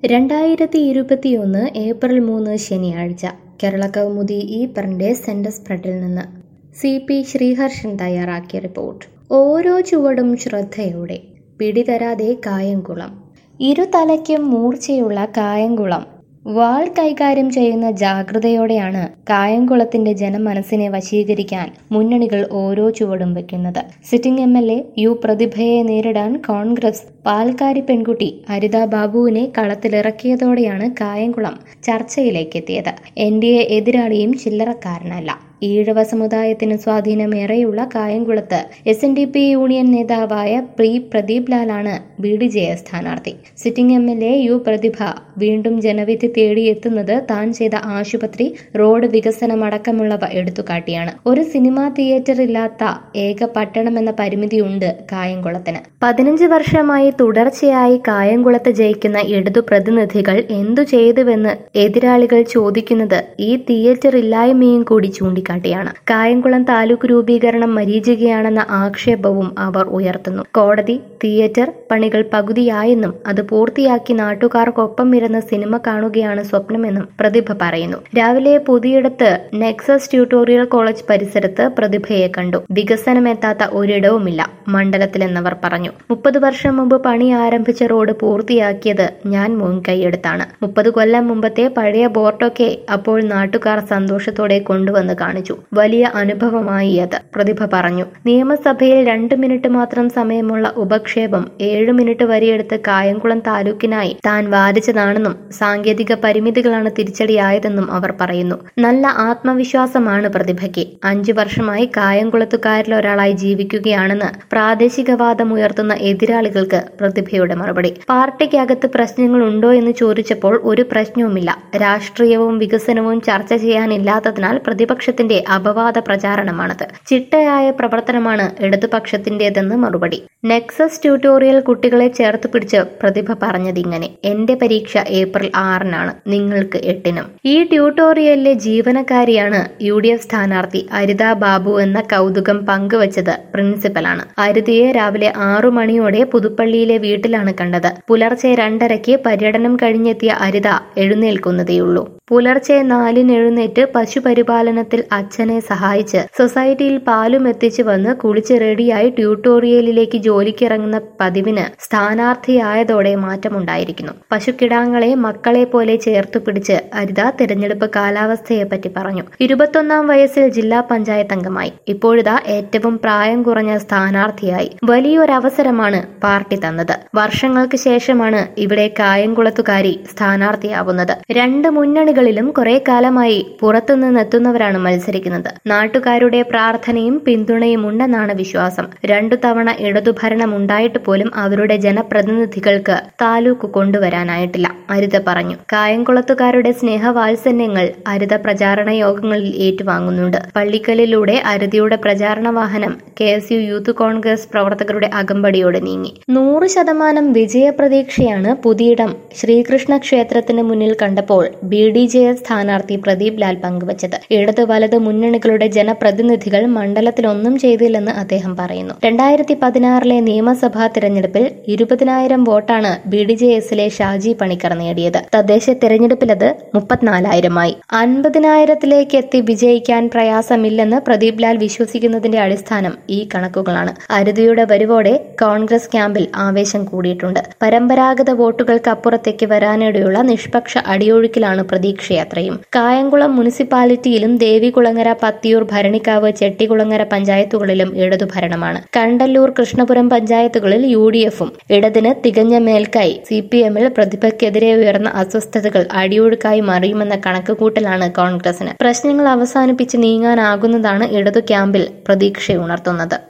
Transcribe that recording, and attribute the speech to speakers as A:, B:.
A: രണ്ടായിരത്തി ഇരുപത്തിയൊന്ന് ഏപ്രിൽ മൂന്ന് ശനിയാഴ്ച കേരള കൗമുദി ഈ പറഞ്ഞ സെൻറ്റർ സ്പ്രെഡിൽ നിന്ന് സി പി ശ്രീഹർഷൻ തയ്യാറാക്കിയ റിപ്പോർട്ട് ഓരോ ചുവടും ശ്രദ്ധയോടെ പിടിതരാതെ കായംകുളം ഇരുതലയ്ക്കും മൂർച്ചയുള്ള കായംകുളം വാൾ കൈകാര്യം ചെയ്യുന്ന ജാഗ്രതയോടെയാണ് കായംകുളത്തിന്റെ ജനമനസ്സിനെ വശീകരിക്കാൻ മുന്നണികൾ ഓരോ ചുവടും വെക്കുന്നത് sitting M L A U പ്രതിഭയെ നേരിടാൻ കോൺഗ്രസ് പാൽക്കാരി പെൺകുട്ടി ഹരിത ബാബുവിനെ കളത്തിലിറക്കിയതോടെയാണ് കായംകുളം ചർച്ചയിലേക്കെത്തിയത് എൻ ഡി എ എതിരാളിയും ചില്ലറക്കാരനല്ല ഈഴവ സമുദായത്തിന് സ്വാധീനമേറെയുള്ള കായംകുളത്ത് S N D P union നേതാവായ പ്രീ പ്രദീപ് ലാലാണ് ബി ഡി ജെ എസ് സ്ഥാനാർത്ഥി sitting M L A U Prathibha വീണ്ടും ജനവിധി തേടിയെത്തുന്നത് താൻ ചെയ്ത ആശുപത്രി റോഡ് വികസനമടക്കമുള്ളവ എടുത്തുകാട്ടിയാണ് ഒരു സിനിമാ തിയേറ്റർ ഇല്ലാത്ത ഏക പട്ടണമെന്ന പരിമിതിയുണ്ട് കായംകുളത്തിന് പതിനഞ്ച് വർഷമായി തുടർച്ചയായി കായംകുളത്ത് ജയിക്കുന്ന ഇടതു പ്രതിനിധികൾ എന്തു ചെയ്തുവെന്ന് എതിരാളികൾ ചോദിക്കുന്നത് ഈ തിയേറ്റർ ഇല്ലായ്മയും കൂടി ചൂണ്ടിക്കാട്ടി ചൂണ്ടിക്കാട്ടിയാണ് കായംകുളം താലൂക്ക് രൂപീകരണം മരീചികയാണെന്ന ആക്ഷേപവും അവർ ഉയർത്തുന്നു കോടതി തിയേറ്റർ പണികൾ പകുതിയായെന്നും അത് പൂർത്തിയാക്കി നാട്ടുകാർക്കൊപ്പം ഇരുന്ന് സിനിമ കാണുകയാണ് സ്വപ്നമെന്നും പ്രതിഭ പറയുന്നു രാവിലെ പുതിയിടത്ത് നെക്സസ് ട്യൂട്ടോറിയൽ കോളേജ് പരിസരത്ത് പ്രതിഭയെ കണ്ടു വികസനമെത്താത്ത ഒരിടവുമില്ല മണ്ഡലത്തിലെന്നവർ പറഞ്ഞു മുപ്പത് വർഷം മുമ്പ് പണി ആരംഭിച്ച റോഡ് പൂർത്തിയാക്കിയത് ഞാൻ മുൻകൈയെടുത്താണ് മുപ്പത് കൊല്ലം മുമ്പത്തെ പഴയ ബോർഡൊക്കെ അപ്പോൾ നാട്ടുകാർ സന്തോഷത്തോടെ കൊണ്ടുവന്ന് കാണിച്ചു വലിയ അനുഭവമായി അത് പ്രതിഭ പറഞ്ഞു നിയമസഭയിൽ രണ്ട് മിനിറ്റ് മാത്രം സമയമുള്ള ഉപക്ഷേപം ഏഴ് മിനിറ്റ് വരെയെടുത്ത് കായംകുളം താലൂക്കിനായി താൻ വാദിച്ചതാണെന്നും സാങ്കേതിക പരിമിതികളാണ് തിരിച്ചടിയായതെന്നും അവർ പറയുന്നു നല്ല ആത്മവിശ്വാസമാണ് പ്രതിഭയ്ക്ക് അഞ്ചു വർഷമായി കായംകുളത്തുകാരിൽ ഒരാളായി ജീവിക്കുകയാണെന്ന് പ്രാദേശികവാദം ഉയർത്തുന്ന എതിരാളികൾക്ക് പ്രതിഭയുടെ മറുപടി പാർട്ടിക്കകത്ത് പ്രശ്നങ്ങളുണ്ടോ എന്ന് ചോദിച്ചപ്പോൾ ഒരു പ്രശ്നവുമില്ല രാഷ്ട്രീയവും വികസനവും ചർച്ച ചെയ്യാനില്ലാത്തതിനാൽ പ്രതിപക്ഷത്തിന്റെ അപവാദ പ്രചാരണമാണത് ചിട്ടയായ പ്രവർത്തനമാണ് ഇടതുപക്ഷത്തിന്റേതെന്ന് മറുപടി നെക്സസ് ട്യൂട്ടോറിയൽ കുട്ടികളെ ചേർത്ത് പിടിച്ച് പ്രതിഭ പറഞ്ഞതിങ്ങനെ എന്റെ പരീക്ഷ ഏപ്രിൽ ആറിനാണ് നിങ്ങൾക്ക് എട്ടിനും ഈ ട്യൂട്ടോറിയലിലെ ജീവനക്കാരിയാണ് യു ഡി എഫ് സ്ഥാനാർത്ഥി അരിത ബാബു എന്ന കൗതുകം പങ്കുവച്ചത് പ്രിൻസിപ്പലാണ് അരിതയെ രാവിലെ ആറു മണിയോടെ പുതുപ്പള്ളിയിലെ വീട്ടിലാണ് കണ്ടത് പുലർച്ചെ രണ്ടരയ്ക്ക് പര്യടനം കഴിഞ്ഞെത്തിയ അരിത എഴുന്നേൽക്കുന്നതേയുള്ളൂ പുലർച്ചെ നാലിന് എഴുന്നേറ്റ് പശുപരിപാലനത്തിൽ അച്ഛനെ സഹായിച്ച് സൊസൈറ്റിയിൽ പാലും എത്തിച്ചു വന്ന് കുളിച്ച് റെഡിയായി ട്യൂട്ടോറിയലിലേക്ക് ജോലിക്കിറങ്ങുന്ന പതിവിന് സ്ഥാനാർത്ഥിയായതോടെ മാറ്റമുണ്ടായിരിക്കുന്നു പശുക്കിടാങ്ങളെ മക്കളെ പോലെ ചേർത്തു പിടിച്ച് അരിത തിരഞ്ഞെടുപ്പ് കാലാവസ്ഥയെപ്പറ്റി പറഞ്ഞു ഇരുപത്തൊന്നാം വയസ്സിൽ ജില്ലാ പഞ്ചായത്ത് അംഗമായി ഇപ്പോഴിതാ ഏറ്റവും പ്രായം കുറഞ്ഞ സ്ഥാനാർത്ഥിയായി വലിയൊരവസരമാണ് പാർട്ടി തന്നത് വർഷങ്ങൾക്ക് ശേഷമാണ് ഇവിടെ കായംകുളത്തുകാരി സ്ഥാനാർത്ഥിയാവുന്നത് രണ്ട് മുന്നണികൾ ജില്ലകളിലും കുറെ കാലമായി പുറത്തുനിന്നെത്തുന്നവരാണ് മത്സരിക്കുന്നത് നാട്ടുകാരുടെ പ്രാർത്ഥനയും പിന്തുണയും ഉണ്ടെന്നാണ് വിശ്വാസം രണ്ടു തവണ ഇടതുഭരണം ഉണ്ടായിട്ട് പോലും അവരുടെ ജനപ്രതിനിധികൾക്ക് താലൂക്ക് കൊണ്ടുവരാനായിട്ടില്ല അരിത പറഞ്ഞു കായംകുളത്തുകാരുടെ സ്നേഹവാത്സല്യങ്ങൾ അരിത പ്രചാരണ യോഗങ്ങളിൽ ഏറ്റുവാങ്ങുന്നുണ്ട് പള്ളിക്കലിലൂടെ അരിതയുടെ പ്രചാരണ വാഹനം K S U youth Congress പ്രവർത്തകരുടെ അകമ്പടിയോടെ നീങ്ങി നൂറ് ശതമാനം വിജയപ്രതീക്ഷയാണ് പുതിയിടം ശ്രീകൃഷ്ണ ക്ഷേത്രത്തിന് മുന്നിൽ കണ്ടപ്പോൾ ബി ഡി ജെ എസ് സ്ഥാനാർത്ഥി പ്രദീപ് ലാൽ പങ്കുവച്ചത് ഇടത് വലത് മുന്നണികളുടെ ജനപ്രതിനിധികൾ മണ്ഡലത്തിലൊന്നും ചെയ്തില്ലെന്ന് അദ്ദേഹം പറയുന്നു രണ്ടായിരത്തി പതിനാറിലെ നിയമസഭാ തിരഞ്ഞെടുപ്പിൽ ഇരുപതിനായിരം വോട്ടാണ് ബി ഡി ജെ എസിലെ ഷാജി പണിക്കർ നേടിയത് തദ്ദേശ തിരഞ്ഞെടുപ്പിൽ അത് മുപ്പത്തിനാലായിരമായി അൻപതിനായിരത്തിലേക്ക് എത്തി വിജയിക്കാൻ പ്രയാസമില്ലെന്ന് പ്രദീപ് ലാൽ വിശ്വസിക്കുന്നതിന്റെ അടിസ്ഥാനം ഈ കണക്കുകളാണ് അരുതിയുടെ വരവോടെ കോൺഗ്രസ് ക്യാമ്പിൽ ആവേശം കൂടിയിട്ടുണ്ട് പരമ്പരാഗത വോട്ടുകൾക്കപ്പുറത്തേക്ക് വരാനിടയുള്ള നിഷ്പക്ഷ അടിയൊഴുക്കിലാണ് പ്രതീക്ഷയത്രയും കായംകുളം മുനിസിപ്പാലിറ്റിയിലും ദേവികുളങ്ങര പത്തിയൂർ ഭരണിക്കാവ് ചെട്ടികുളങ്ങര പഞ്ചായത്തുകളിലും ഇടതു ഭരണമാണ് കണ്ടല്ലൂർ കൃഷ്ണപുരം പഞ്ചായത്തുകളിൽ യു ഡി എഫും ഇടതിന് തികഞ്ഞ മേൽക്കൈ സി പി എമ്മിൽ പ്രതിഭയ്ക്കെതിരെ ഉയർന്ന അസ്വസ്ഥതകൾ അടിയൊഴുക്കായി മറിയുമെന്ന കണക്കുകൂട്ടലാണ് കോൺഗ്രസിന് പ്രശ്നങ്ങൾ അവസാനിപ്പിച്ച് നീങ്ങാനാകുന്നതാണ് ഇടതു ക്യാമ്പിൽ പ്രതീക്ഷയുണർത്തുന്നത്